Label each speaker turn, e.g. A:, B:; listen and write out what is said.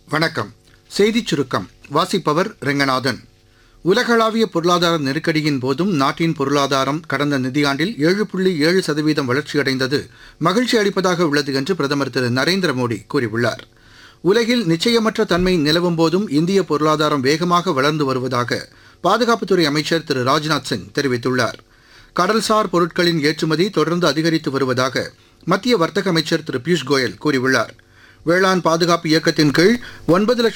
A: வணக்கம் செய்திச் சுருக்கம் வாசிப்பவர் ரெங்கநாதன் உலகளாவிய பொருளாதார நெருக்கடியின் போதும் நாட்டின் பொருளாதாரம் கடந்த நிதியாண்டில் ஏழு புள்ளி ஏழு சதவீதம் வளர்ச்சியடைந்தது மகிழ்ச்சி அளிப்பதாக உள்ளது என்று பிரதமர் திரு நரேந்திர மோடி கூறியுள்ளார் உலகில் நிச்சயமற்ற தன்மை நிலவும் போதும் இந்திய பொருளாதாரம் வேகமாக வளர்ந்து வருவதாக பாதுகாப்புத்துறை அமைச்சர் திரு ராஜ்நாத் சிங் தெரிவித்துள்ளார் கடல்சார் பொருட்களின் ஏற்றுமதி தொடர்ந்து அதிகரித்து வருவதாக மத்திய வர்த்தக அமைச்சர் திரு பியூஷ் கோயல் கூறியுள்ளார் வேளாண் பாதுகாப்பு இயக்கத்தின் கீழ் ஒன்பது லட்சம்